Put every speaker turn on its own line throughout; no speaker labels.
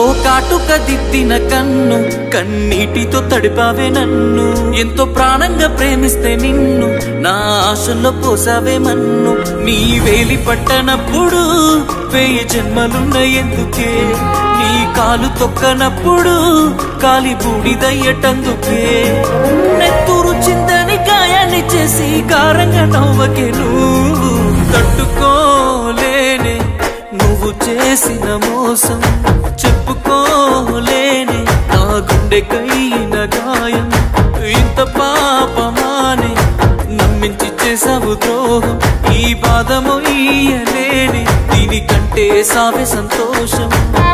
కాటుక దిద్దిన కన్ను కన్నీటితో తడిపావే నన్ను ఎంతో ప్రాణంగా ప్రేమిస్తే నిన్ను నా ఆశల్లో పోసావే మన్ను నీ వేలి పట్టనప్పుడు వెయ్యి జన్మలున్న ఎందుకే నీ కాలు తొక్కనప్పుడు కాలి బూడిదయ్యటందుకే నెత్తూరు చిందని గాయాన్ని చేసి కారంగా నవ్వకే నువ్వు తట్టుకోలేనే నువ్వు చేసిన మోసం చెప్పుకోలేనే నా గుండె కైన గాయం ఇంత పాపమానే నమ్మించి చేసావు ద్రోహం ఈ బాధము ఇయ్యలేని దీనికంటే సావే సంతోషం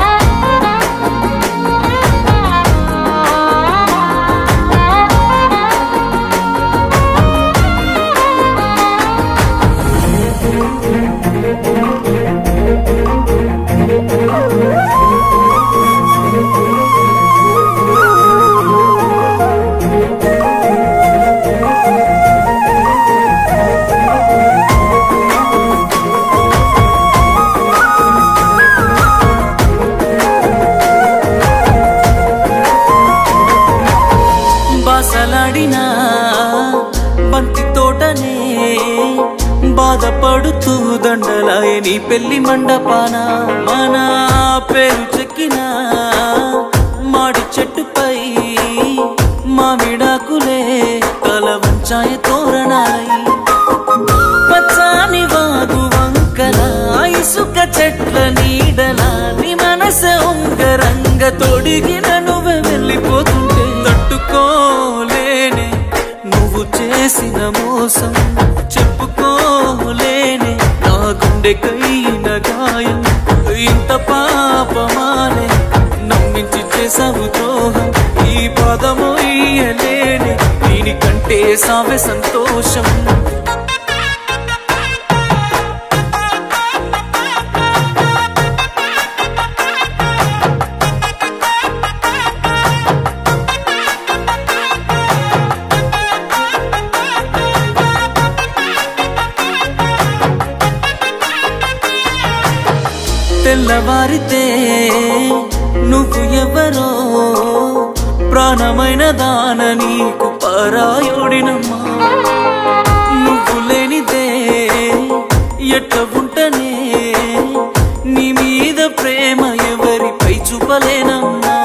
బాసలాడినా బంతి తోటనే బాధపడుతూ దండలాయ నీ పెళ్లి మండపాన మన పేరు చెక్కిన మాడి చెట్టుపై మామిడాకులే తల వంచాయ తోరణాలై పచ్చాని వాగు వంకల ఇసుక చెట్ల నీడల నీ మనసె ఉంగరంగ తొడిగిన నువ్వే వెళ్ళిపోతుంటే తట్టుకోలేనే నువ్వు చేసిన మోసం చెప్పుకోలేనే నా గుండె కైన గాయం ఇంత పాపమానే నమ్మించి చేసావు ద్రోహం ఈ పదము ఇయ్యలేని దీనికంటే సావే సంతోషం తెల్లవారితే నువ్వు ఎవరో ప్రాణమైన దాన నీకు పరాయుడినమ్మా నువ్వు లేనిదే ఎట్ట ఉంటనే నీ మీద ప్రేమ ఎవరిపై చూపలేనమ్మా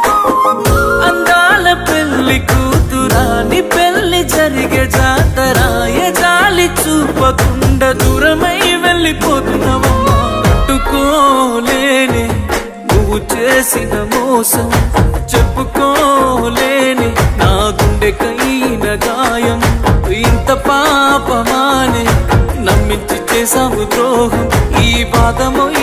అందాల పెళ్లి కూతురా నీ పెళ్లి జరిగే జాతరా ఏ జాలి చూపకుండా దూరమై వెళ్ళిపోతున్నావమ్మా తట్టుకోలేని నువ్వు చేసిన మోసం చెప్పుకోలేని నా గుండె కైన గాయం ఇంత పాపమానే నమ్మించి చేసావు ద్రోహం ఈ బాధము